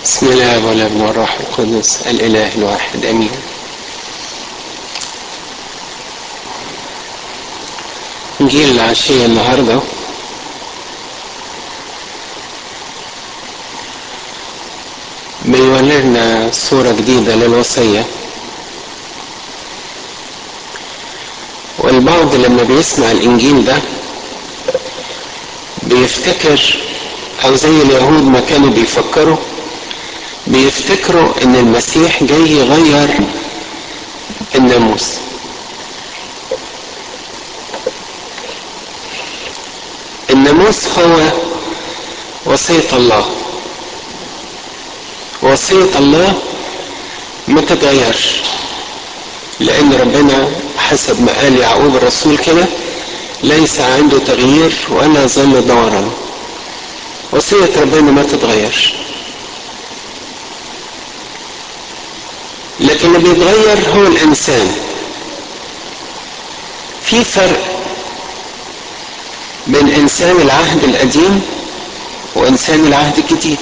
بسم الله والابن والروح القدس الاله الواحد امين انجيل العشيه النهارده بيولدنا صورة جديدة للوصية والبعض لما بيسمع الإنجيل ده بيفتكر أو زي اليهود ما كانوا بيفكروا بيفتكروا إن المسيح جاي يغير الناموس الناموس هو وصية الله وصية الله ما تتغيرش لأن ربنا حسب ما قال يعقوب الرسول كده ليس عنده تغيير ولا ظل دورا وصية ربنا ما تتغيرش لكن اللي بيتغير هو الإنسان في فرق بين إنسان العهد القديم وإنسان العهد الجديد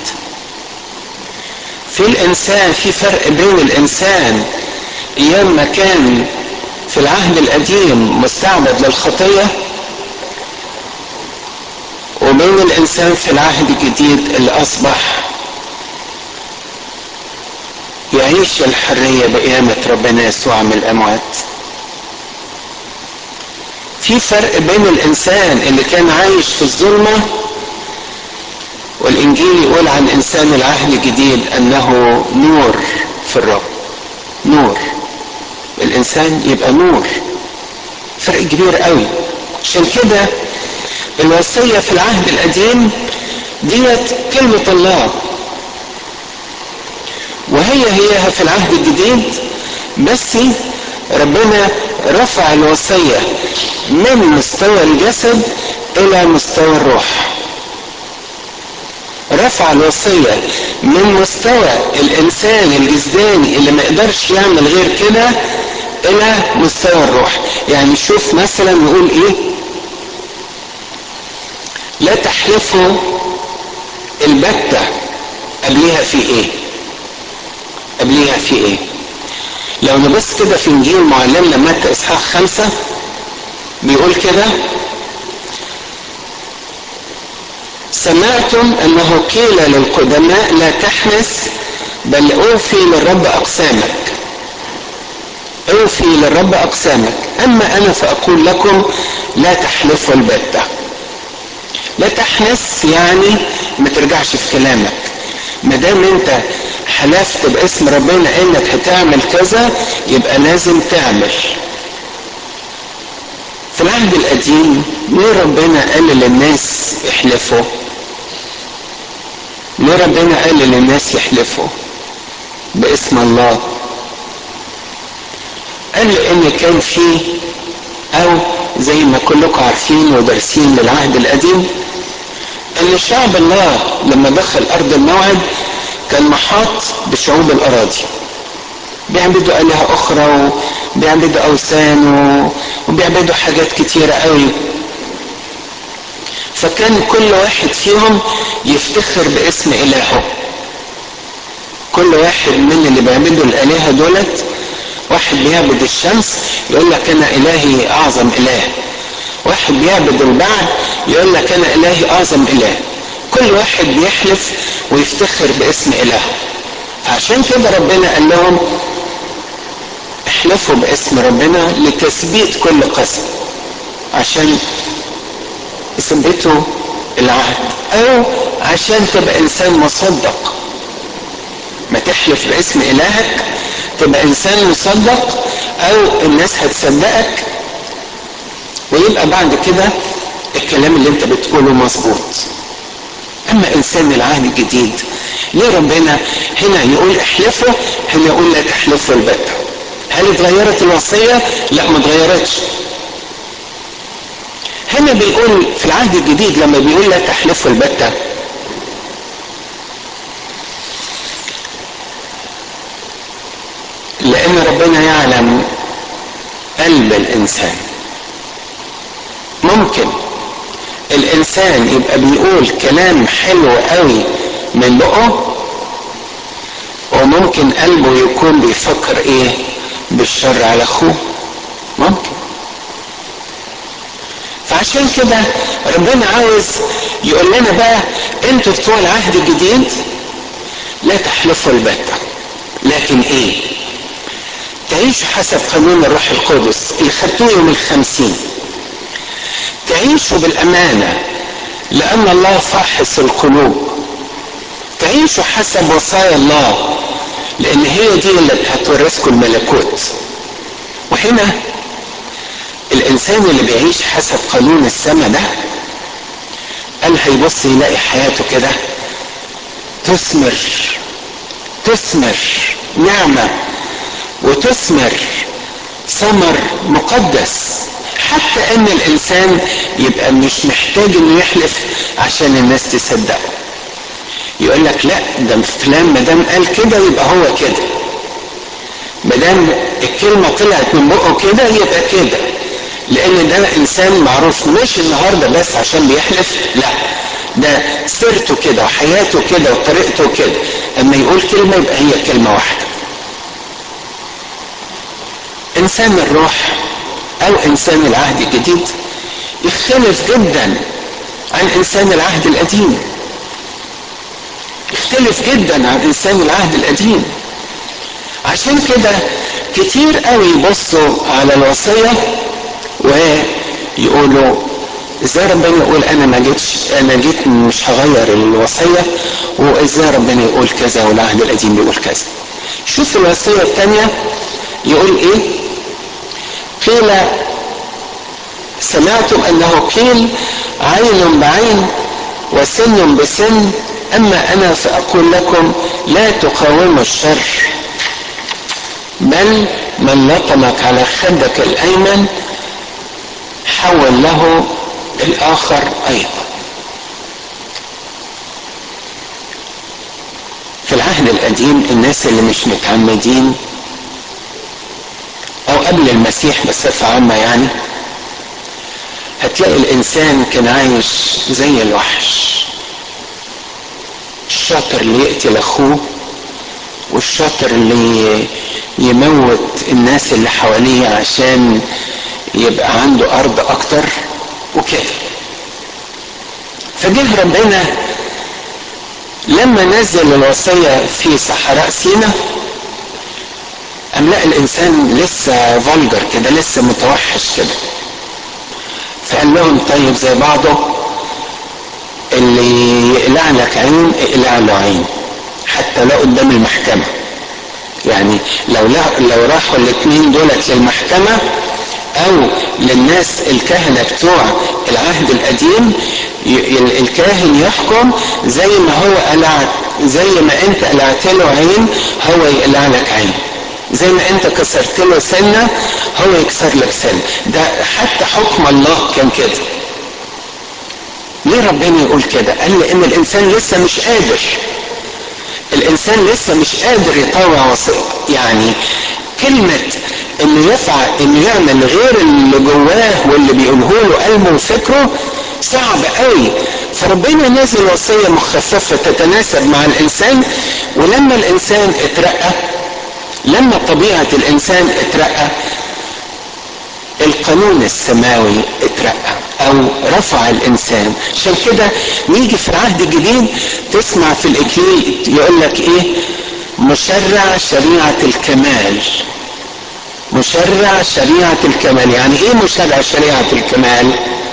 في الإنسان في فرق بين الإنسان أيام ما كان في العهد القديم مستعبد للخطية وبين الإنسان في العهد الجديد اللي أصبح يعيش الحرية بقيامة ربنا يسوع من الأموات في فرق بين الإنسان اللي كان عايش في الظلمة والإنجيل يقول عن إنسان العهد الجديد أنه نور في الرب نور الإنسان يبقى نور فرق كبير قوي عشان كده الوصية في العهد القديم ديت كلمة الله وهي هيها في العهد الجديد بس ربنا رفع الوصية من مستوى الجسد إلى مستوى الروح رفع الوصية من مستوى الإنسان الجسداني اللي ما يقدرش يعمل غير كده إلى مستوى الروح يعني شوف مثلا يقول إيه لا تحلفوا البتة قبلها في إيه قبلها في إيه لو نبص كده في إنجيل معلمنا متى إصحاح خمسة بيقول كده سمعتم انه قيل للقدماء لا تحنس بل اوفي للرب اقسامك اوفي للرب اقسامك اما انا فاقول لكم لا تحلفوا البتة لا تحنس يعني ما ترجعش في كلامك ما دام انت حلفت باسم ربنا انك هتعمل كذا يبقى لازم تعمل في العهد القديم ليه ربنا قال للناس احلفوا ليه ربنا قال للناس يحلفوا باسم الله قال لان كان في او زي ما كلكم عارفين ودارسين للعهد القديم ان شعب الله لما دخل ارض الموعد كان محاط بشعوب الاراضي بيعبدوا آلهة أخرى وبيعبدوا أوثان وبيعبدوا حاجات كتيرة قوي فكان كل واحد فيهم يفتخر باسم إلهه كل واحد من اللي بيعبدوا الآلهة دولت واحد بيعبد الشمس يقول لك أنا إلهي أعظم إله واحد بيعبد البعل يقول لك أنا إلهي أعظم إله كل واحد بيحلف ويفتخر باسم إلهه عشان كده ربنا قال لهم احلفوا باسم ربنا لتثبيت كل قسم عشان يثبتوا العهد او عشان تبقى انسان مصدق ما تحلف باسم الهك تبقى انسان مصدق او الناس هتصدقك ويبقى بعد كده الكلام اللي انت بتقوله مظبوط اما انسان العهد الجديد ليه ربنا هنا يقول احلفوا هنا يقول لا تحلفوا البتة هل اتغيرت الوصية لا ما اتغيرتش هنا بيقول في العهد الجديد لما بيقول لا تحلفوا البتة لان ربنا يعلم قلب الانسان ممكن الانسان يبقى بيقول كلام حلو قوي من بقه ممكن قلبه يكون بيفكر ايه بالشر على اخوه ممكن فعشان كده ربنا عاوز يقول لنا بقى انتوا بتوع العهد الجديد لا تحلفوا البتة لكن ايه تعيشوا حسب قانون الروح القدس اللي خدتوه يوم الخمسين تعيشوا بالأمانة لأن الله فاحص القلوب تعيشوا حسب وصايا الله لأن هي دي اللي هتورثكم الملكوت وهنا الإنسان اللي بيعيش حسب قانون السماء ده قال هيبص يلاقي حياته كده تثمر تثمر نعمة وتثمر ثمر مقدس حتى ان الانسان يبقى مش محتاج انه يحلف عشان الناس تصدقه يقول لك لا ده فلان ما دام قال كده يبقى هو كده ما دام الكلمه طلعت من بقه كده يبقى كده لان ده انسان معروف مش النهارده بس عشان بيحلف لا ده سيرته كده وحياته كده وطريقته كده اما يقول كلمه يبقى هي كلمه واحده انسان الروح او انسان العهد الجديد يختلف جدا عن انسان العهد القديم يختلف جدا عن انسان العهد القديم عشان كده كتير قوي يبصوا على الوصية ويقولوا ازاي ربنا يقول انا ما جيتش انا جيت مش هغير الوصية وازاي ربنا يقول كذا والعهد القديم بيقول كذا شوف الوصية الثانية يقول ايه قيل سمعتم انه قيل عين بعين وسن بسن اما انا فاقول لكم لا تقاوموا الشر بل من لطمك على خدك الايمن حول له الاخر ايضا في العهد القديم الناس اللي مش متعمدين او قبل المسيح بصفة عامة يعني هتلاقي الانسان كان عايش زي الوحش الشاطر اللي يقتل اخوه والشاطر اللي يموت الناس اللي حواليه عشان يبقى عنده ارض اكتر وكده فجه ربنا لما نزل الوصية في صحراء سينا أم لا الإنسان لسه فولجر كده لسه متوحش كده فقال لهم طيب زي بعضه اللي يقلع لك عين اقلع له عين حتى لو قدام المحكمة يعني لو لو راحوا الاثنين دولت للمحكمة او للناس الكهنة بتوع العهد القديم الكاهن يحكم زي ما هو قلع زي ما انت قلعت له عين هو يقلع لك عين زي ما انت كسرت له سنة هو يكسر لك سنة ده حتى حكم الله كان كده ليه ربنا يقول كده قال لان الانسان لسه مش قادر الانسان لسه مش قادر يطوع وصية يعني كلمة انه يفعل انه يعمل غير اللي جواه واللي بيقوله له قلبه وفكره صعب قوي فربنا نزل وصية مخففة تتناسب مع الانسان ولما الانسان اترقى لما طبيعة الانسان اترقى القانون السماوي اترقى او رفع الانسان عشان كده نيجي في العهد الجديد تسمع في الاكليل يقول لك ايه مشرع شريعة الكمال مشرع شريعة الكمال يعني ايه مشرع شريعة الكمال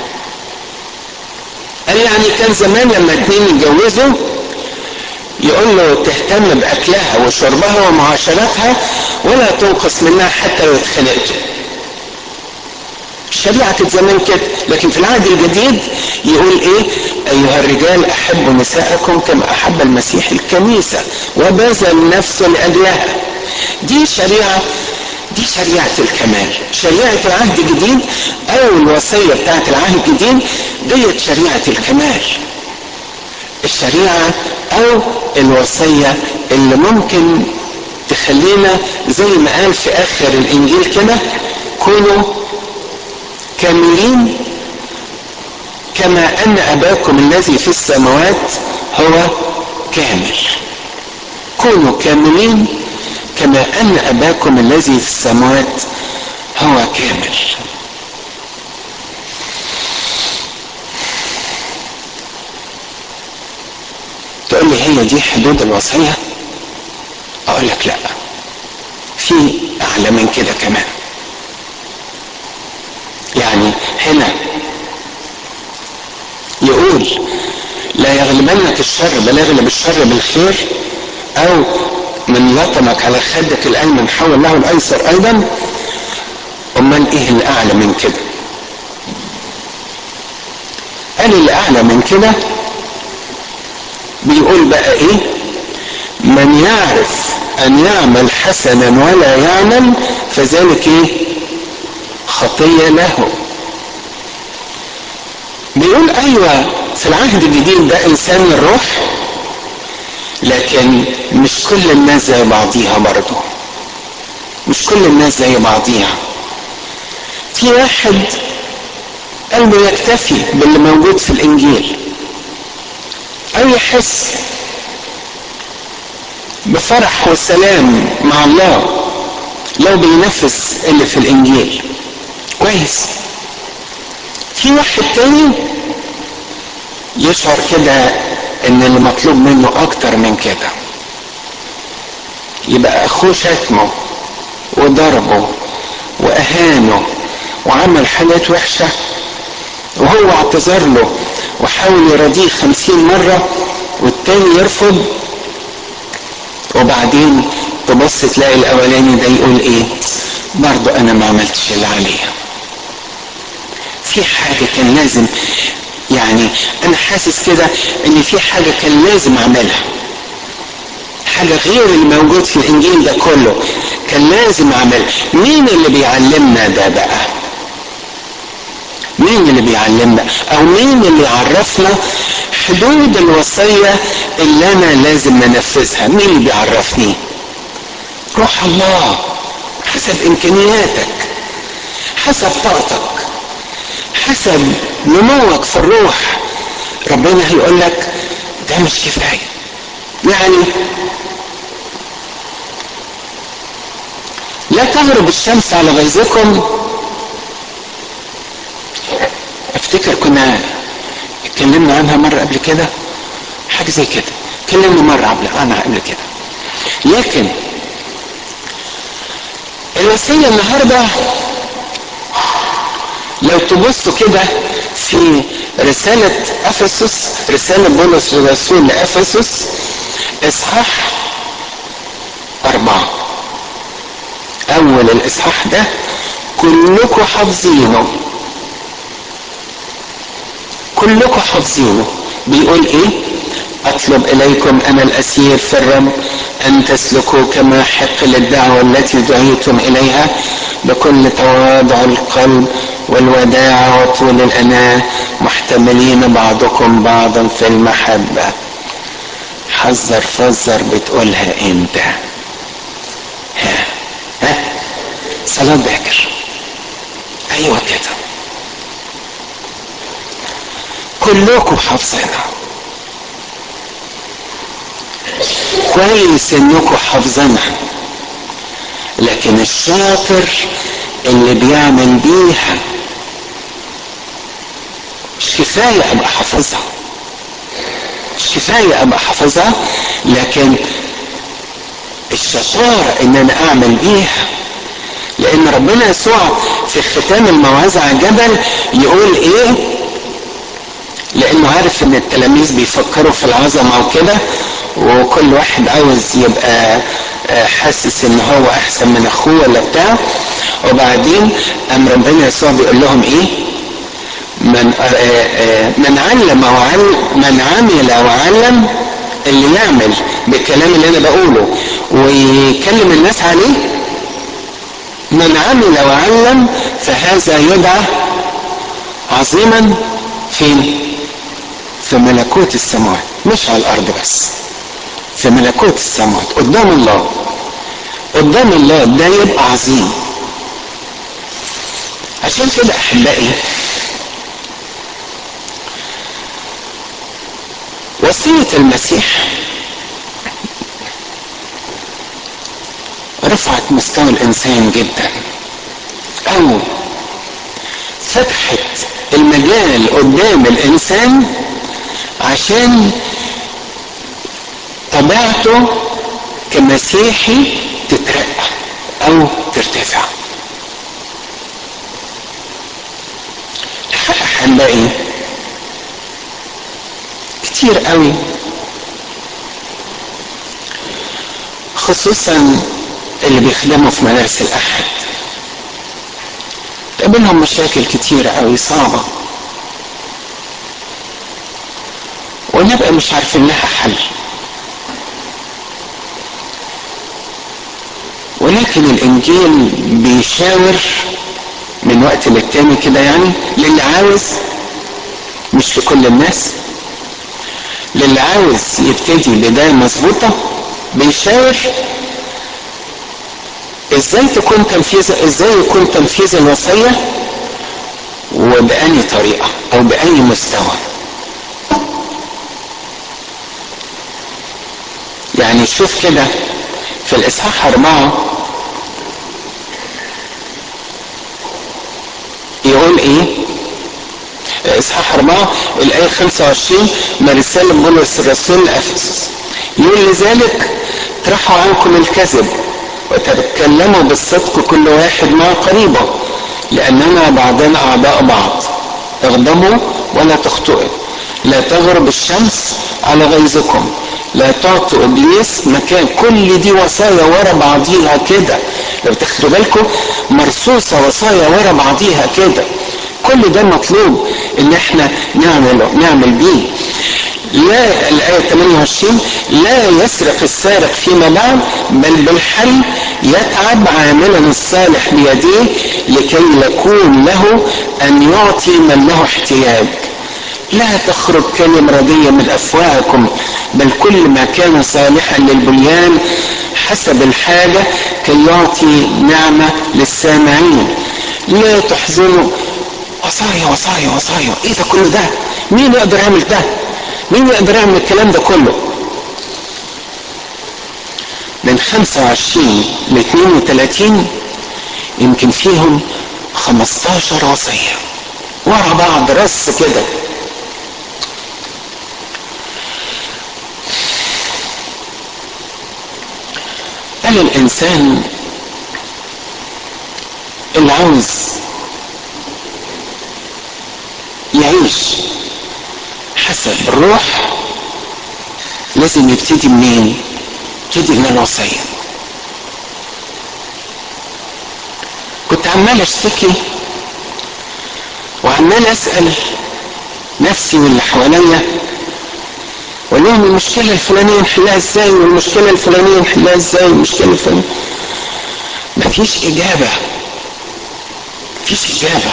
قال يعني كان زمان لما اتنين يتجوزوا يقول له تهتم باكلها وشربها ومعاشرتها ولا تنقص منها حتى لو اتخانقتوا شريعة زمان كده لكن في العهد الجديد يقول ايه ايها الرجال احبوا نساءكم كما احب المسيح الكنيسة وبذل نفسه لاجلها دي شريعة دي شريعة الكمال شريعة العهد الجديد او الوصية بتاعت العهد الجديد ديت شريعة الكمال الشريعة او الوصية اللي ممكن تخلينا زي ما قال في اخر الانجيل كده كونوا كاملين كما ان اباكم الذي في السماوات هو كامل كونوا كاملين كما ان اباكم الذي في السماوات هو كامل تقول لي هي دي حدود الوصيه اقول لك لا في اعلى من كده كمان يعني هنا يقول لا يغلبنك الشر بل يغلب الشر بالخير او من لطمك على خدك الايمن حول له الايسر ايضا امال ايه اللي اعلى من كده قال اللي اعلى من كده بيقول بقى ايه من يعرف ان يعمل حسنا ولا يعمل فذلك ايه خطيه له بيقول ايوه في العهد الجديد ده انسان الروح لكن مش كل الناس زي بعضيها برضه مش كل الناس زي بعضيها في واحد قلبه يكتفي باللي موجود في الانجيل او يحس بفرح وسلام مع الله لو بينفذ اللي في الانجيل كويس في واحد تاني يشعر كده ان اللي مطلوب منه اكتر من كده يبقى اخوه شتمه وضربه واهانه وعمل حاجات وحشة وهو اعتذر له وحاول يراضيه خمسين مرة والتاني يرفض وبعدين تبص تلاقي الاولاني ده يقول ايه برضه انا ما عملتش اللي عليا في حاجة كان لازم يعني انا حاسس كده ان في حاجة كان لازم اعملها حاجة غير اللي موجود في الانجيل ده كله كان لازم اعملها مين اللي بيعلمنا ده بقى مين اللي بيعلمنا او مين اللي يعرفنا حدود الوصية اللي انا لازم انفذها مين اللي بيعرفني روح الله حسب امكانياتك حسب طاقتك حسب نموك في الروح ربنا هيقول لك ده مش كفايه يعني لا تغرب الشمس على غيظكم افتكر كنا اتكلمنا عنها مرة قبل كده حاجة زي كده اتكلمنا مرة قبل عنها قبل كده لكن الوسيلة النهاردة لو تبصوا كده في رسالة أفسس رسالة بولس الرسول لأفسس إصحاح أربعة أول الإصحاح ده كلكم حافظينه كلكم حافظينه بيقول إيه؟ أطلب إليكم أنا الأسير في الرب أن تسلكوا كما حق للدعوة التي دعيتم إليها بكل تواضع القلب والوداع وطول الأناة محتملين بعضكم بعضا في المحبة حذر فزر بتقولها امتى ها ها صلاة باكر ايوه كده كلكم حافظينها كويس انكم حافظينها لكن الشاطر اللي بيعمل بيها مش كفاية ابقى حافظها مش كفاية ابقى حافظها لكن الشطارة ان انا اعمل بيها لان ربنا يسوع في ختام الموعظة على الجبل يقول ايه لانه عارف ان التلاميذ بيفكروا في العظمة وكده وكل واحد عاوز يبقى حاسس ان هو احسن من اخوه ولا بتاع وبعدين ام ربنا يسوع بيقول لهم ايه من من علم وعلم من عمل وعلم اللي يعمل بالكلام اللي انا بقوله ويكلم الناس عليه من عمل وعلم فهذا يدعى عظيما فين في ملكوت السماوات مش على الارض بس في ملكوت السماوات قدام الله قدام الله ده يبقى عظيم عشان كده احبائي وصية المسيح رفعت مستوى الانسان جدا او فتحت المجال قدام الانسان عشان طبيعته كمسيحي تترقى او ترتفع هنلاقي كتير قوي خصوصا اللي بيخدموا في مدارس الاحد تقابلهم مشاكل كتيرة قوي صعبة ونبقى مش عارفين لها حل ولكن الانجيل بيشاور من وقت للتاني كده يعني للي عاوز مش لكل الناس للي عاوز يبتدي بداية مظبوطة بيشاور ازاي تكون تنفيذ ازاي يكون تنفيذ الوصية وبأي طريقة او بأي مستوى يعني شوف كده في الاصحاح اربعة يقول ايه اصحاح اربعة الايه 25 من رسالة بولس الرسول لافسس يقول لذلك اطرحوا عنكم الكذب وتتكلموا بالصدق كل واحد مع قريبه لاننا بعضنا اعداء بعض اغضبوا ولا تخطئوا لا تغرب الشمس على غيظكم لا تعطوا ابليس مكان كل دي وصايا ورا بعضيها كده لو تاخدوا بالكم مرصوصه وصايا ورا بعضيها كده كل ده مطلوب ان احنا نعمل نعمل بيه لا الآية 28 لا يسرق السارق فيما بعد بل بالحل يتعب عاملا الصالح بيديه لكي يكون له أن يعطي من له احتياج لا تخرج كلمة ردية من أفواهكم بل كل ما كان صالحا للبنيان حسب الحاجة كي يعطي نعمة للسامعين لا تحزنوا وصايا وصايا وصايا ايه ده كله ده مين يقدر يعمل ده مين يقدر يعمل الكلام ده كله من 25 ل 32 يمكن فيهم 15 وصية ورا بعض رص كده قال الإنسان اللي عاوز يعيش حسب الروح لازم يبتدي منين يبتدي من الوصية كنت عمال اشتكي وعمال اسأل نفسي واللي حواليا واقول لهم المشكلة الفلانية نحلها ازاي والمشكلة الفلانية نحلها ازاي والمشكلة الفلانية مفيش اجابة مفيش اجابة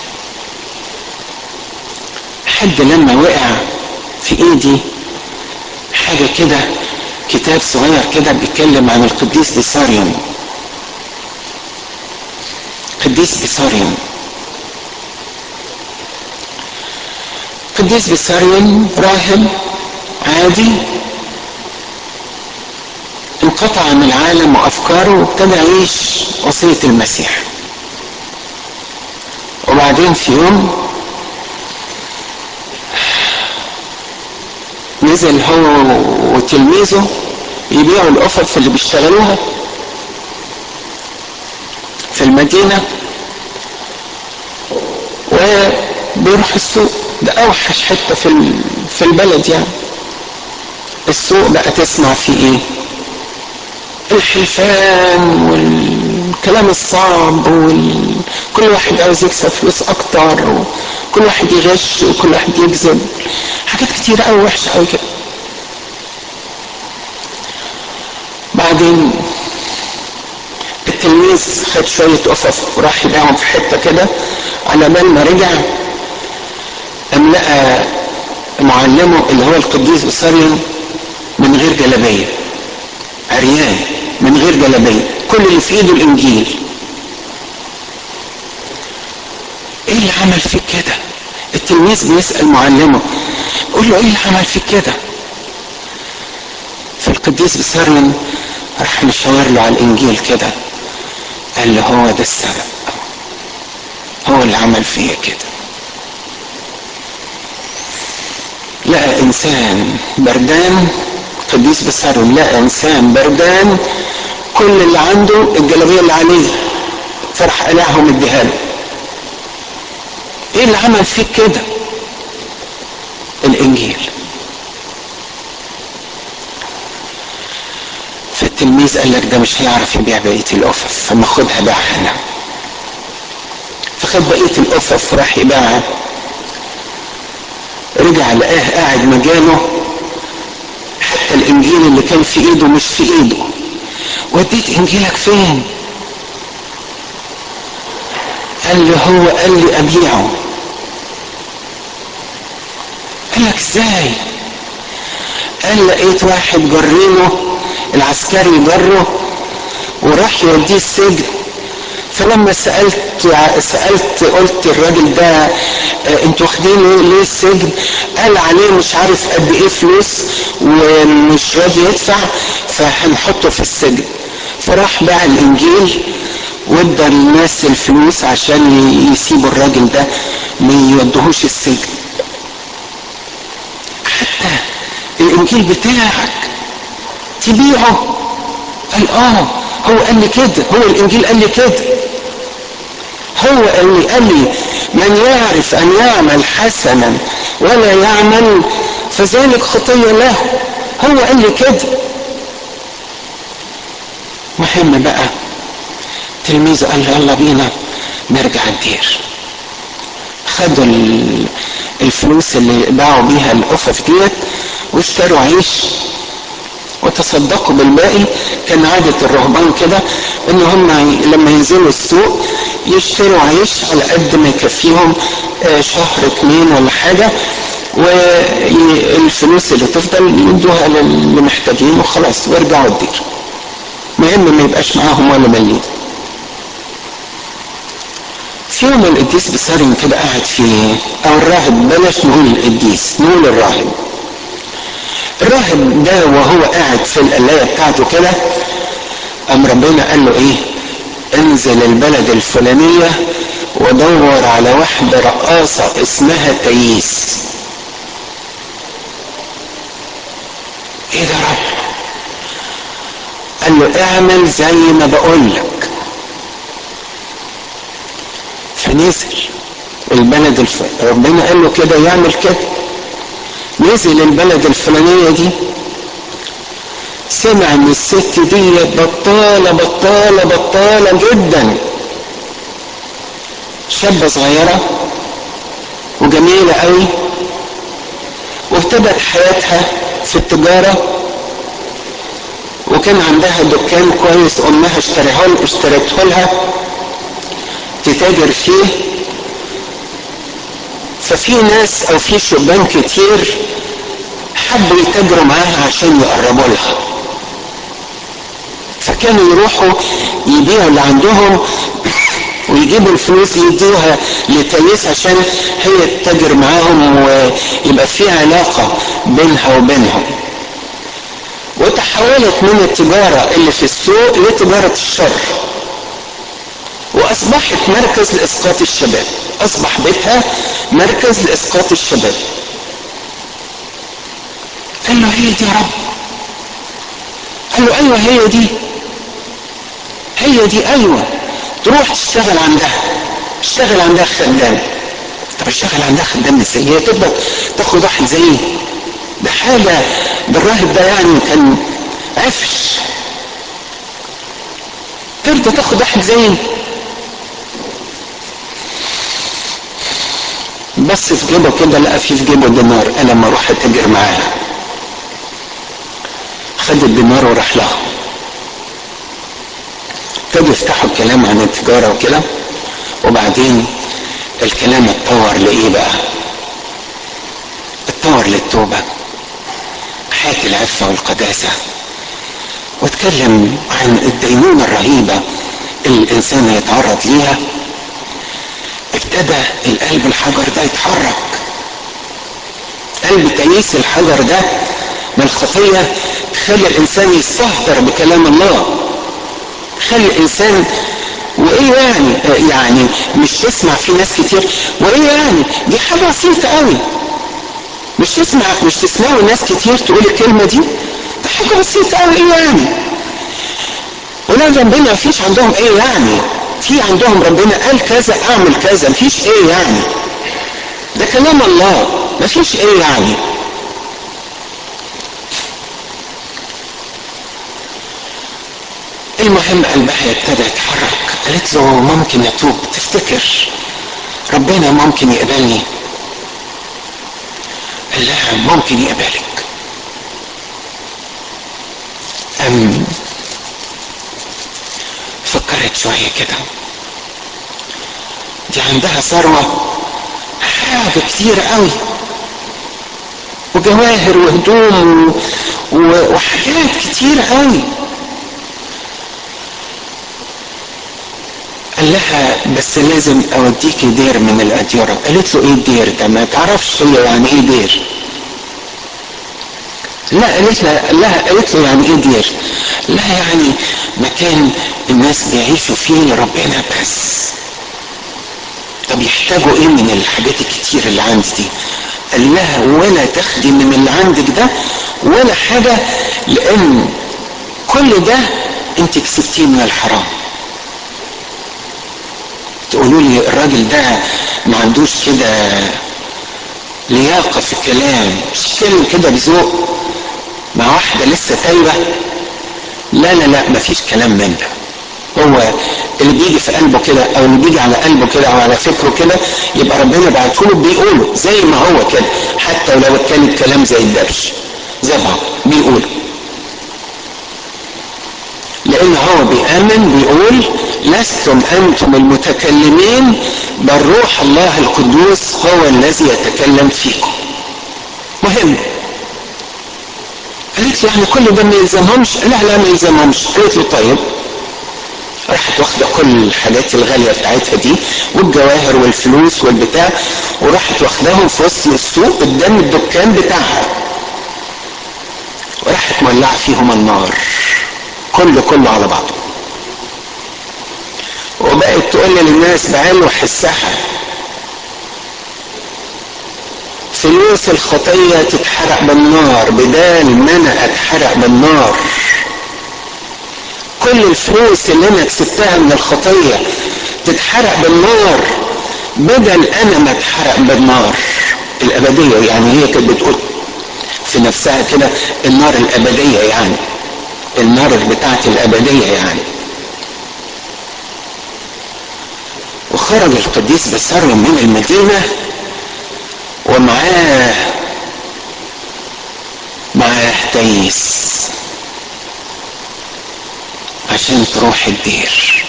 حد لما وقع في ايدي حاجة كده كتاب صغير كده بيتكلم عن القديس بيساريون قديس بيساريون قديس بيساريون راهب عادي انقطع عن العالم وافكاره وابتدى يعيش وصية المسيح وبعدين في يوم نزل هو وتلميذه يبيعوا القفف اللي بيشتغلوها في المدينة وبيروح السوق ده اوحش حتة في في البلد يعني السوق بقى تسمع فيه ايه الحلفان والكلام الصعب وال... كل واحد عاوز يكسب فلوس اكتر وكل واحد يغش وكل واحد يكذب حاجات كتير قوي وحشه قوي كده بعدين التلميذ خد شوية قفف وراح يبيعهم في حتة كده على بال ما رجع قام لقى معلمه اللي هو القديس بصريون من غير جلابية عريان من غير جلابية كل اللي في ايده الانجيل ايه اللي عمل فيك كده التلميذ بيسأل معلمه قول له ايه اللي عمل فيك كده فالقديس بسرن راح مشاور له على الانجيل كده قال له هو ده السبب هو اللي عمل فيا كده لقى انسان بردان قديس بسرهم لقى انسان بردان كل اللي عنده الجلابيه اللي عليه فرح قلعهم اديها له ايه اللي عمل فيك كده الانجيل فالتلميذ قال لك ده مش هيعرف يبيع بقيه القفف فما خدها باعها انا فخد بقيه القفف وراح يبيعها رجع لقاه قاعد مجاله حتى الانجيل اللي كان في ايده مش في ايده وديت انجيلك فين قال له هو قال لي ابيعه قال لك ازاي قال لقيت واحد جرينه العسكري جره وراح يوديه السجن فلما سالت سالت قلت الراجل ده انتوا واخدينه ليه السجن قال عليه مش عارف قد ايه فلوس ومش راضي يدفع فهنحطه في السجن فراح باع الانجيل وادى الناس الفلوس عشان يسيبوا الراجل ده ما يودهوش السجن حتى الانجيل بتاعك تبيعه قال اه هو قال لي كده هو الانجيل قال لي كده هو قال لي قال لي من يعرف ان يعمل حسنا ولا يعمل فذلك خطيه له هو قال لي كده مهم بقى تلميذ قال له يلا بينا نرجع الدير خدوا الفلوس اللي باعوا بيها القفف ديت واشتروا عيش وتصدقوا بالباقي كان عادة الرهبان كده ان هم لما ينزلوا السوق يشتروا عيش على قد ما يكفيهم شهر اتنين ولا حاجة والفلوس اللي تفضل يدوها للي محتاجين وخلاص ويرجعوا الدير مهم ما يبقاش معاهم ولا مليم في يوم القديس بصارم كده قاعد في او الراهب بلاش نقول القديس نقول الراهب الراهب ده وهو قاعد في القلاية بتاعته كده قام ربنا قال له ايه انزل البلد الفلانية ودور على واحدة رقاصة اسمها تييس ايه ده رب قال له اعمل زي ما بقول لك فنزل البلد الف... ربنا قال له كده يعمل كده نزل البلد الفلانية دي سمع ان الست دي بطالة بطالة بطالة جدا شابة صغيرة وجميلة قوي وابتدت حياتها في التجارة وكان عندها دكان كويس امها اشتريها اشترته لها تتاجر فيه ففي ناس او في شبان كتير حبوا يتاجروا معاها عشان يقربوا لها فكانوا يروحوا يبيعوا اللي عندهم ويجيبوا الفلوس يدوها لتيس عشان هي تتاجر معاهم ويبقى في علاقة بينها وبينهم وتحولت من التجارة اللي في السوق لتجارة الشر واصبحت مركز لاسقاط الشباب اصبح بيتها مركز لاسقاط الشباب قال له هي دي يا رب قال له ايوه هي دي هي دي ايوه تروح تشتغل عندها تشتغل عندها خدام طب اشتغل عندها خدام ازاي هي تقدر تاخد واحد زيه ده حاجه ده الراهب ده يعني كان عفش ترضى تاخد واحد زيه بص في جيبه كده لقى في في جيبه دينار قال لما اروح اتاجر معاها خد الدينار وراح لها ابتدوا يفتحوا الكلام عن التجاره وكده وبعدين الكلام اتطور لايه بقى اتطور للتوبه حياه العفه والقداسه واتكلم عن الدينونه الرهيبه اللي الانسان يتعرض ليها ابتدى القلب الحجر ده يتحرك قلب تييس الحجر ده من الخطية خلي الانسان يستهتر بكلام الله خلي الانسان وايه يعني يعني مش تسمع في ناس كتير وايه يعني دي حاجه بسيطه قوي مش تسمع مش تسمعوا ناس كتير تقول الكلمه دي ده حاجه بسيطه قوي ايه يعني ولاد ربنا مفيش عندهم ايه يعني في عندهم ربنا قال كذا اعمل كذا مفيش ايه يعني ده كلام الله مفيش ايه يعني المهم قلبها ابتدى يتحرك قالت له ممكن اتوب تفتكر ربنا ممكن يقبلني قال لها ممكن يقبلك أم فكرت شوية كده دي عندها ثروة حاجة كتيرة قوي وجواهر وهدوم و... وحاجات كتيرة قوي قال لها بس لازم اوديكي دير من الاديرة قالت له ايه الدير ده ما تعرفش هي يعني ايه دير لا قالت لها لها قالت له يعني ايه دير لا يعني مكان الناس بيعيشوا فيه لربنا بس طب يحتاجوا ايه من الحاجات الكتير اللي عندي دي قال لها ولا تاخدي من اللي عندك ده ولا حاجة لان كل ده انت كسبتيه من الحرام تقولوا لي الراجل ده ما عندوش كده لياقة في الكلام مش يتكلم كده بذوق مع واحدة لسه تايبة لا لا لا مفيش كلام من ده هو اللي بيجي في قلبه كده او اللي بيجي على قلبه كده او على فكره كده يبقى ربنا بعته له بيقوله زي ما هو كده حتى ولو كان الكلام زي الدبش زي بعض بيقول لان هو بيامن بيقول لستم انتم المتكلمين بل روح الله القدوس هو الذي يتكلم فيكم مهم قالت له يعني كل ده ما يلزمهمش لا لا ما يلزمهمش قالت له طيب راحت واخده كل الحاجات الغاليه بتاعتها دي والجواهر والفلوس والبتاع وراحت واخداهم في وسط السوق قدام الدكان بتاعها وراحت مولعه فيهم النار كله كله على بعضه وبقت تقول للناس بعينه حسها فلوس الخطية تتحرق بالنار بدال ما انا اتحرق بالنار كل الفلوس اللي انا كسبتها من الخطية تتحرق بالنار بدل انا ما اتحرق بالنار الابدية يعني هي كانت بتقول في نفسها كده النار الابدية يعني النار بتاعت الابدية يعني وخرج القديس بسر من المدينة ومعاه معاه تيس عشان تروح الدير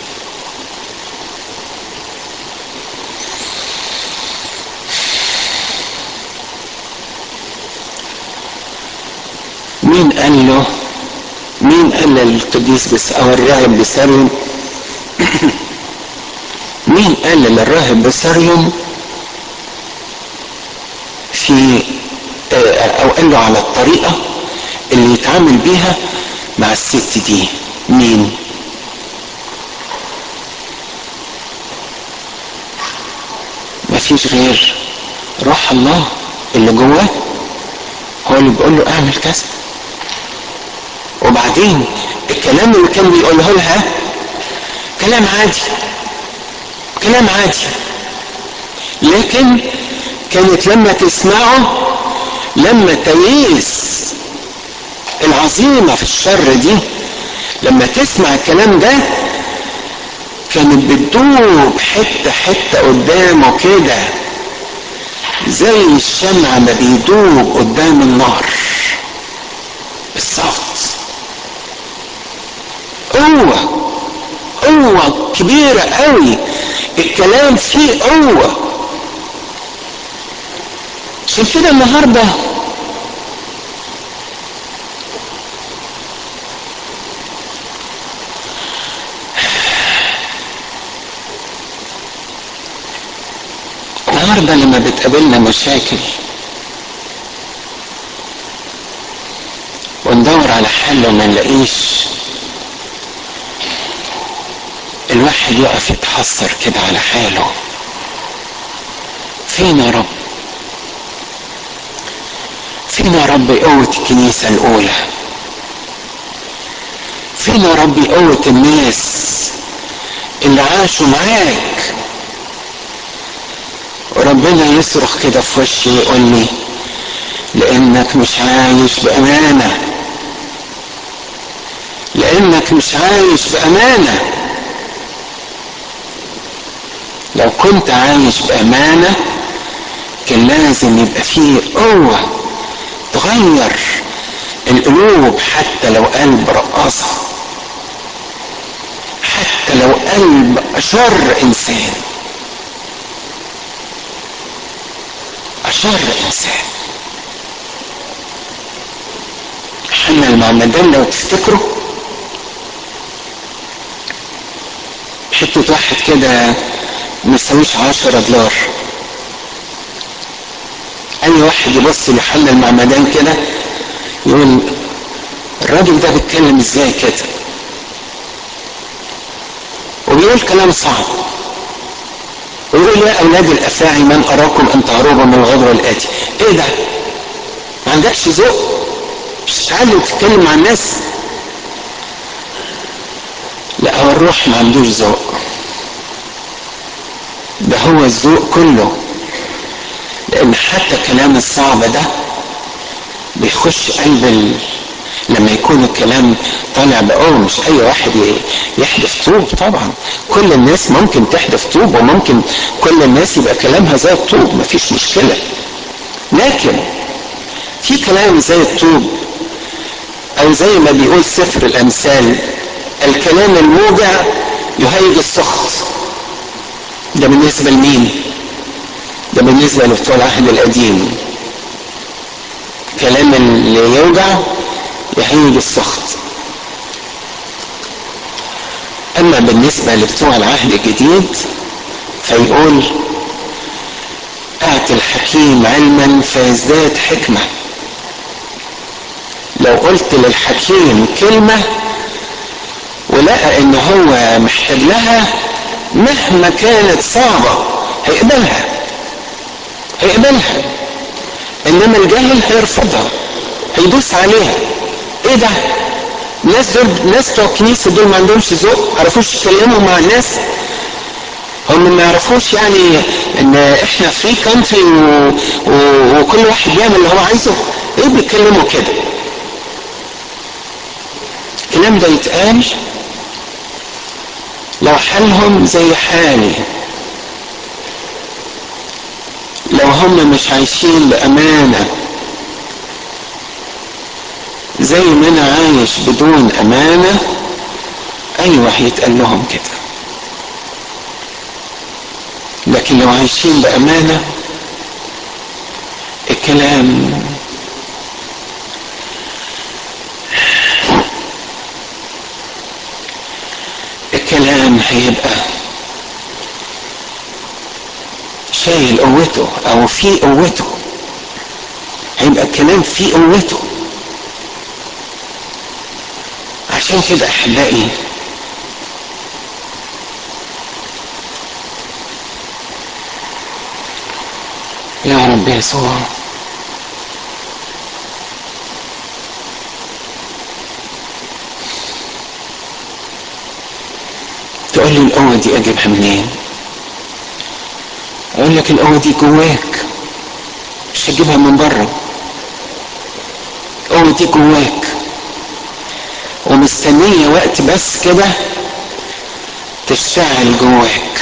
مين قال له مين قال للقديس بس او الراهب بسريم مين قال للراهب بسريم في او قال له على الطريقة اللي يتعامل بيها مع الست دي مين مفيش غير روح الله اللي جواه هو اللي بيقول له اعمل كذا وبعدين الكلام اللي كان بيقوله لها كلام عادي كلام عادي لكن كانت لما تسمعه لما تميز العظيمة في الشر دي لما تسمع الكلام ده كانت بتدوب حتة حتة قدامه كده زي الشمع ما بيدوب قدام النار بالظبط قوة قوة كبيرة قوي الكلام فيه قوة عشان كده النهارده النهارده لما بتقابلنا مشاكل وندور على حل وما نلاقيش الواحد يقف يتحسر كده على حاله فين يا رب فين يا رب قوة الكنيسة الأولى فين يا رب قوة الناس اللي عاشوا معاك وربنا يصرخ كده في وشي يقول لي لانك مش عايش بامانه لانك مش عايش بامانه لو كنت عايش بامانه كان لازم يبقى فيه قوه تغير القلوب حتى لو قلب رقاصه حتى لو قلب اشر انسان اشر انسان حنا المعمدان لو تفتكروا حتة واحد كده مسويش عشرة دولار اي واحد يبص لحنا المعمدان كده يقول الراجل ده بيتكلم ازاي كده وبيقول كلام صعب ويقول يا اولاد الافاعي من اراكم ان تهربوا من الغدر الاتي ايه ده ما عندكش ذوق مش عارف تتكلم مع الناس لا هو الروح ما عندوش ذوق ده هو الذوق كله لان حتى كلام الصعب ده بيخش قلب ال... لما يكون الكلام طالع بقوة مش اي واحد يحدف طوب طبعا كل الناس ممكن تحدف طوب وممكن كل الناس يبقى كلامها زي الطوب مفيش مشكلة لكن في كلام زي الطوب او زي ما بيقول سفر الامثال الكلام الموجع يهيج السخط ده بالنسبة لمين ده بالنسبة لبتوع العهد القديم كلام اللي يوجع يهيج السخط اما بالنسبة لبتوع العهد الجديد فيقول اعطي الحكيم علما فيزداد حكمة لو قلت للحكيم كلمة ولقى ان هو محتاج لها مهما كانت صعبة هيقبلها هيقبلها انما الجاهل هيرفضها هيدوس عليها ايه ده الناس دول ناس بتوع الكنيسه دول ما عندهمش ذوق ما يعرفوش يتكلموا مع الناس هم ما يعرفوش يعني ان احنا فري كونتري و... و... وكل واحد بيعمل اللي هو عايزه ايه بيتكلموا كده الكلام ده يتقال لو حالهم زي حالي لو هم مش عايشين بأمانة زي ما أنا عايش بدون أمانة أيوة هيتقال لهم كده لكن لو عايشين بأمانة الكلام الكلام هيبقى شايل قوته او في قوته هيبقى الكلام في قوته عشان كده احبائي يا رب يسوع تقول لي القوة دي اجيبها منين اقول لك القوة دي جواك مش هتجيبها من بره القوة دي جواك ومستنية وقت بس كده تشتغل جواك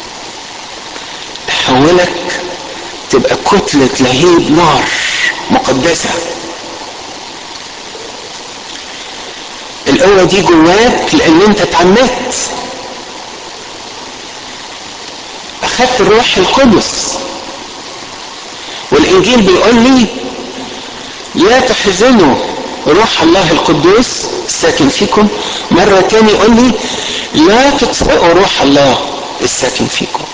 تحولك تبقى كتلة لهيب نار مقدسة القوة دي جواك لان انت اتعمدت اخدت الروح القدس والانجيل بيقول لي لا تحزنوا روح الله القدوس الساكن فيكم مرة تاني يقول لي لا تطفئوا روح الله الساكن فيكم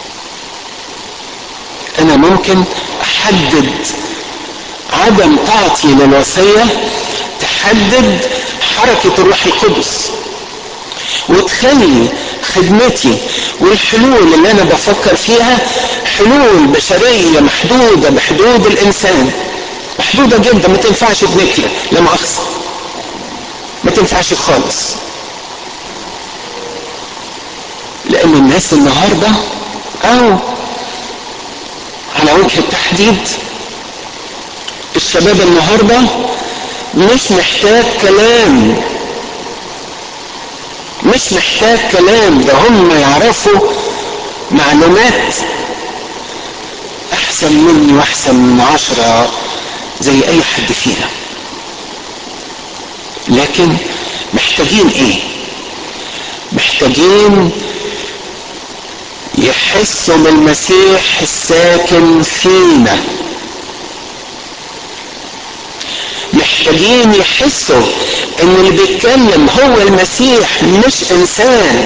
انا ممكن احدد عدم طاعتي للوصية تحدد حركة الروح القدس وتخلي خدمتي والحلول اللي انا بفكر فيها حلول بشرية محدودة بحدود الانسان محدودة جدا ما تنفعش بنكلة لا مؤاخذة ما تنفعش خالص لان الناس النهارده او على وجه التحديد الشباب النهارده مش محتاج كلام مش محتاج كلام ده هم يعرفوا معلومات احسن مني واحسن من عشرة زي اي حد فينا لكن محتاجين ايه محتاجين يحسوا بالمسيح الساكن فينا محتاجين يحسوا ان اللي بيتكلم هو المسيح مش انسان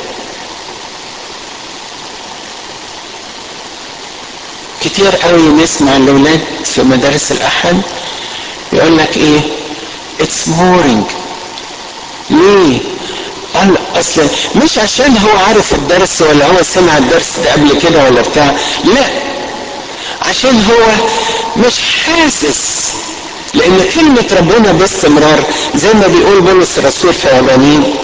كتير قوي نسمع الاولاد في مدارس الاحد يقول لك ايه اتس بورينج ليه قال اصل مش عشان هو عارف الدرس ولا هو سمع الدرس ده قبل كده ولا بتاع لا عشان هو مش حاسس لان كلمة ربنا باستمرار زي ما بيقول بولس الرسول في عبرانيين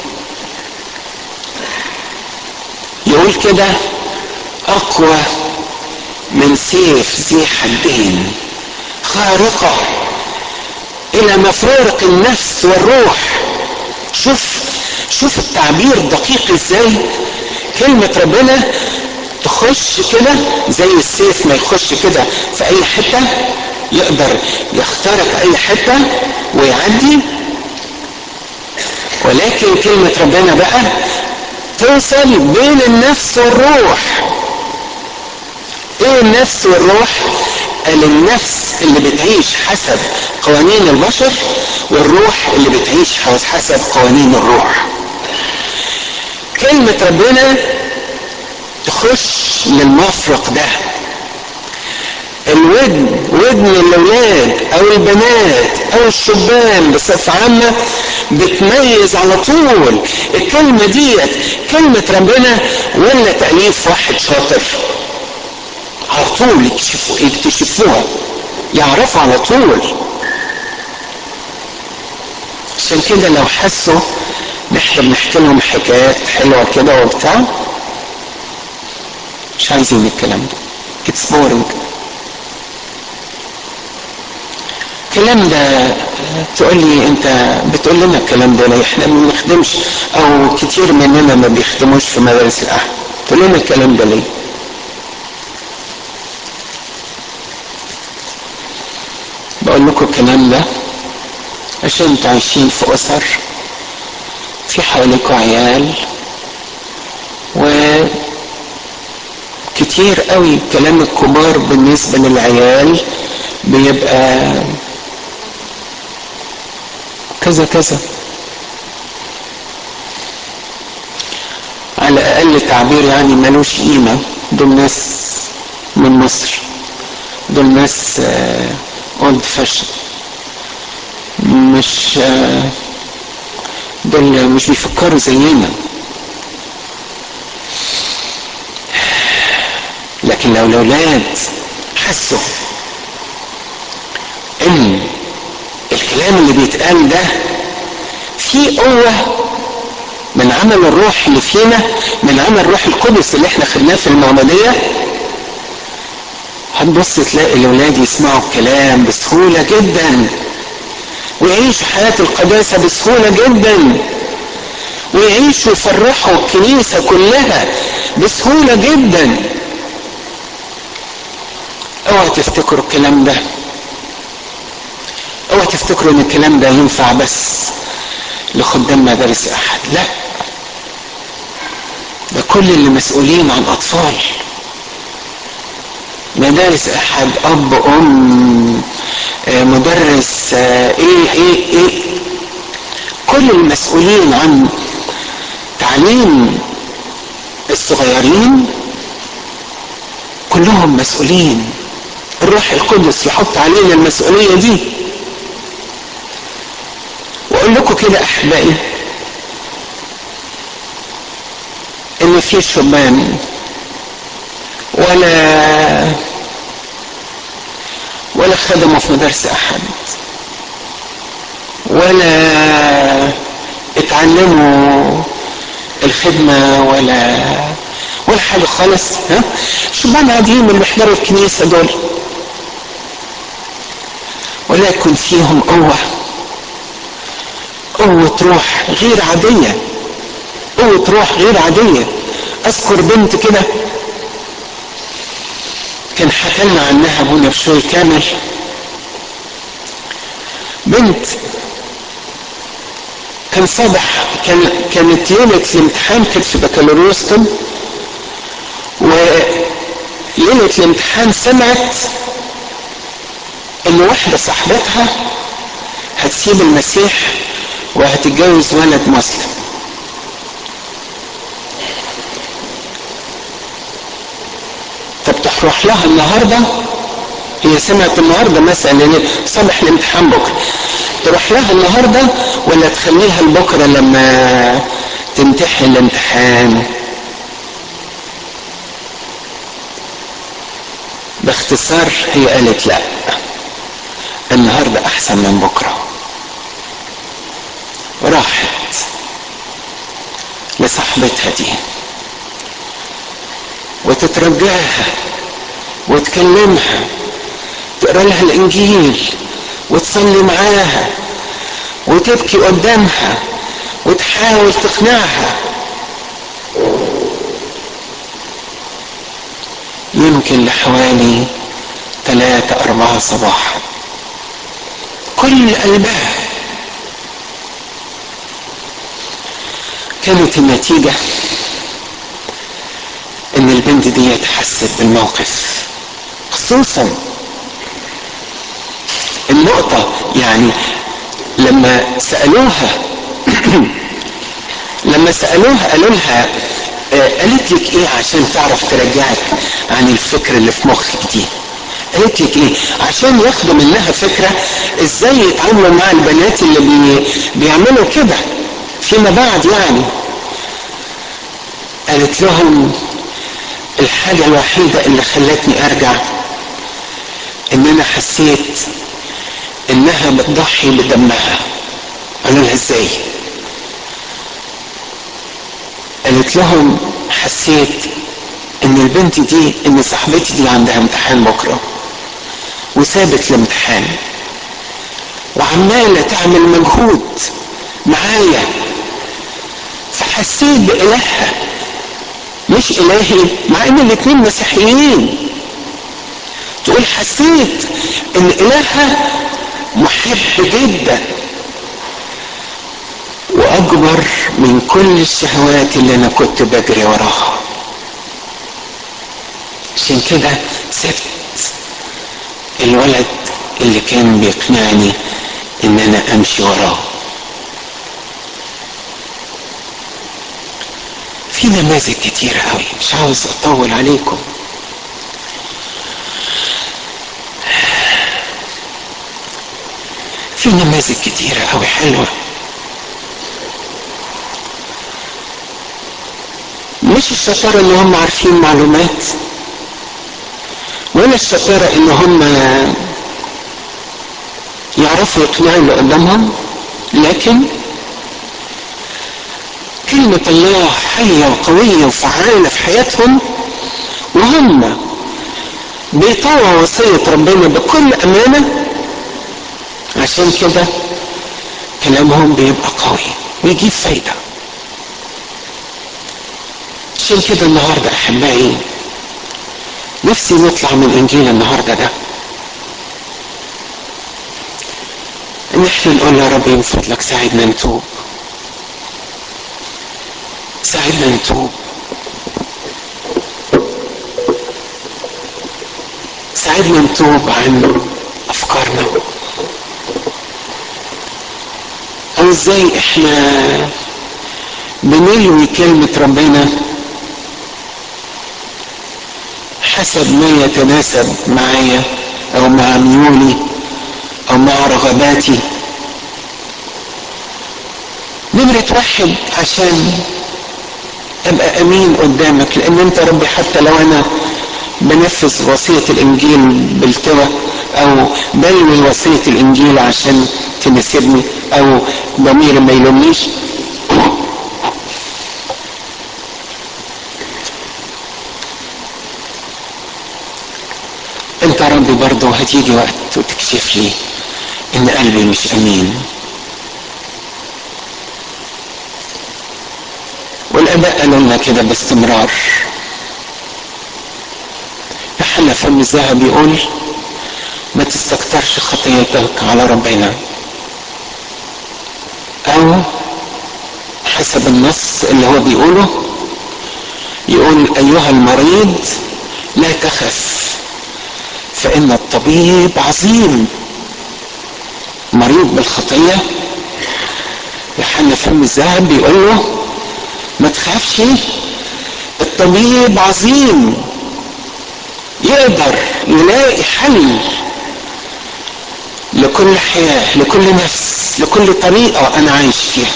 يقول كده اقوى من سيف ذي حدين خارقة الى مفارق النفس والروح شوف شوف التعبير دقيق ازاي كلمة ربنا تخش كده زي السيف ما يخش كده في اي حتة يقدر يخترق اي حتة ويعدي ولكن كلمة ربنا بقى توصل بين النفس والروح ايه النفس والروح قال النفس اللي بتعيش حسب قوانين البشر والروح اللي بتعيش حسب قوانين الروح كلمة ربنا تخش للمفرق ده الودن ودن الاولاد او البنات او الشبان بصفة عامة بتميز على طول الكلمة ديت كلمة ربنا ولا تأليف واحد شاطر على طول يكتشفوا يكتشفوها يعرفوا على طول عشان كده لو حسوا ان احنا بنحكي لهم حكايات حلوه كده وبتاع مش عايزين الكلام ده اتس بورنج الكلام ده تقول لي انت بتقول لنا الكلام ده ليه احنا ما بنخدمش او كتير مننا ما بيخدموش في مدارس الاحد تقول لنا الكلام ده ليه بقول لكم الكلام ده عشان انتوا عايشين في اسر في حواليكوا عيال و كتير قوي كلام الكبار بالنسبة للعيال بيبقى كذا كذا على اقل تعبير يعني ملوش قيمة دول ناس من مصر دول ناس اولد فاشن مش دول مش بيفكروا زينا لكن لو الاولاد حسوا ان الكلام اللي بيتقال ده فيه قوة من عمل الروح اللي فينا من عمل الروح القدس اللي احنا خدناه في المعمودية هتبص تلاقي الاولاد يسمعوا الكلام بسهولة جدا ويعيشوا حياة القداسة بسهولة جدا ويعيشوا يفرحوا الكنيسة كلها بسهولة جدا اوعى تفتكروا الكلام ده اوعى تفتكروا ان الكلام ده ينفع بس لخدام مدارس احد لا ده كل اللي مسؤولين عن اطفال مدارس احد اب ام مدرس ايه ايه ايه كل المسؤولين عن تعليم الصغيرين كلهم مسؤولين الروح القدس يحط علينا المسؤولية دي لكم كده احبائي ان في شبان ولا ولا خدموا في مدارس احد ولا اتعلموا الخدمة ولا ولا حاجة خالص ها شبان عاديين اللي بيحضروا الكنيسة دول ولكن فيهم قوة قوة روح غير عادية قوة روح غير عادية أذكر بنت كده كان حكى لنا عنها ابونا بشوي كامل بنت كان صبح كان كانت ليلة الامتحان كانت في بكالوريوس طب وليلة الامتحان سمعت ان واحدة صاحبتها هتسيب المسيح وهتتجوز ولد مسلم طب تروح لها النهارده هي سمعت النهارده مثلا صبح الامتحان بكره تروح لها النهارده ولا تخليها لبكره لما تمتحن الامتحان باختصار هي قالت لا النهارده احسن من بكره راحت لصاحبتها دي وتترجاها وتكلمها تقرا لها الانجيل وتصلي معاها وتبكي قدامها وتحاول تقنعها يمكن لحوالي ثلاثة أربعة صباحا كل قلبها كانت النتيجة ان البنت دي حست بالموقف خصوصا النقطة يعني لما سألوها لما سألوها قالوا لها قالت لك ايه عشان تعرف ترجعك عن الفكر اللي في مخك دي قالت لك ايه عشان ياخدوا منها فكرة ازاي يتعاملوا مع البنات اللي بي بيعملوا كده فيما بعد يعني قالت لهم الحاجة الوحيدة اللي خلتني ارجع ان انا حسيت انها بتضحي بدمها قالوا لها ازاي قالت لهم حسيت ان البنت دي ان صاحبتي دي عندها امتحان بكره وسابت الامتحان وعماله تعمل مجهود معايا فحسيت بإلهها مش إلهي مع إن الاتنين مسيحيين تقول حسيت إن إلهها محب جدا وأكبر من كل الشهوات اللي أنا كنت بجري وراها عشان كده سبت الولد اللي كان بيقنعني ان انا امشي وراه في نماذج كتيرة قوي مش عاوز اطول عليكم في نماذج كتيرة قوي حلوة مش الشطارة ان هم عارفين معلومات ولا الشطارة ان هم يعرفوا يقنعوا اللي قدامهم لكن كلمة الله حية وقوية وفعالة في حياتهم وهم بيطوعوا وصية ربنا بكل أمانة عشان كده كلامهم بيبقى قوي ويجيب فايدة عشان كده النهاردة أحبائي نفسي نطلع من إنجيل النهاردة ده ان احنا نقول يا رب من فضلك ساعدنا نتوب ساعدنا نتوب ساعدنا نتوب عن افكارنا او ازاي احنا بنلوي كلمة ربنا حسب ما يتناسب معايا او مع ميولي او مع رغباتي نمرة واحد عشان ابقى امين قدامك لان انت ربي حتى لو انا بنفذ وصية الانجيل بالتوى او بلوي وصية الانجيل عشان تناسبني او ضميري ما يلومنيش انت يا ربي برضه هتيجي وقت وتكشف لي ان قلبي مش امين والاباء قالوا لنا كده باستمرار يوحنا فم الذهب يقول ما تستكترش خطيتك على ربنا او حسب النص اللي هو بيقوله يقول ايها المريض لا تخف فان الطبيب عظيم مريض بالخطيه يوحنا فم الذهب بيقول له ما تخافش الطبيب عظيم يقدر يلاقي حل لكل حياة لكل نفس لكل طريقة أنا عايش فيها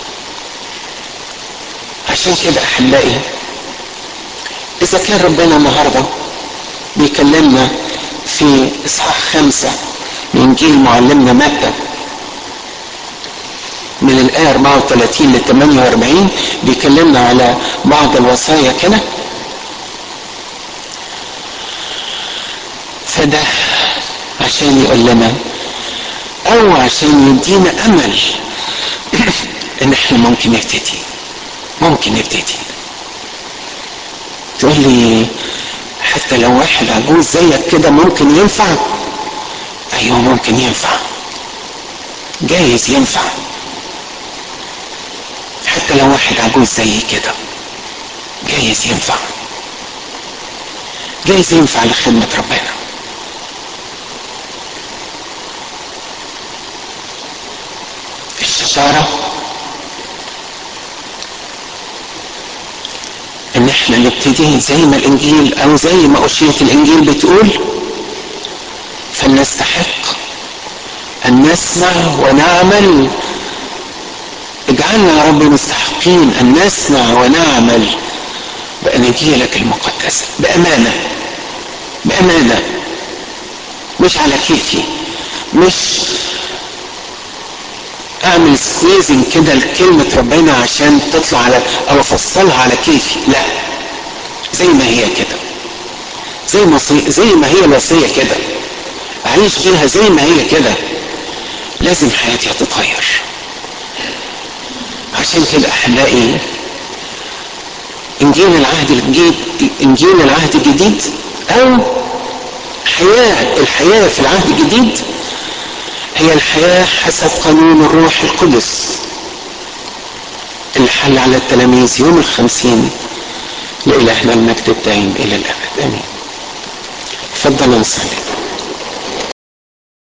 عشان كده أحبائي إذا كان ربنا النهاردة بيكلمنا في إصحاح خمسة من إنجيل معلمنا متى من الآية 34 ل 48 بيكلمنا على بعض الوصايا كده فده عشان يقول لنا أو عشان يدينا أمل إن إحنا ممكن نبتدي ممكن نبتدي تقول لي حتى لو واحد عجوز زيك كده ممكن ينفع أيوه ممكن ينفع جايز ينفع حتى لو واحد عجوز زي كده جايز ينفع جايز ينفع لخدمة ربنا الشجارة ان احنا نبتدي زي ما الانجيل او زي ما اشية الانجيل بتقول فلنستحق ان نسمع ونعمل اجعلنا يا رب مستحقين ان نسمع ونعمل باناجيلك المقدسه بامانه بامانه مش على كيفي مش اعمل سكويزنج كده لكلمة ربنا عشان تطلع على او افصلها على كيفي لا زي ما هي كده زي ما زي ما هي الوصية كده اعيش بيها زي ما هي كده لازم حياتي هتتغير عشان كده احبائي انجيل العهد الجديد انجيل العهد الجديد او حياة الحياة في العهد الجديد هي الحياة حسب قانون الروح القدس اللي حل على التلاميذ يوم الخمسين لإلهنا المجد الدائم إلى الأبد آمين تفضلوا نصلي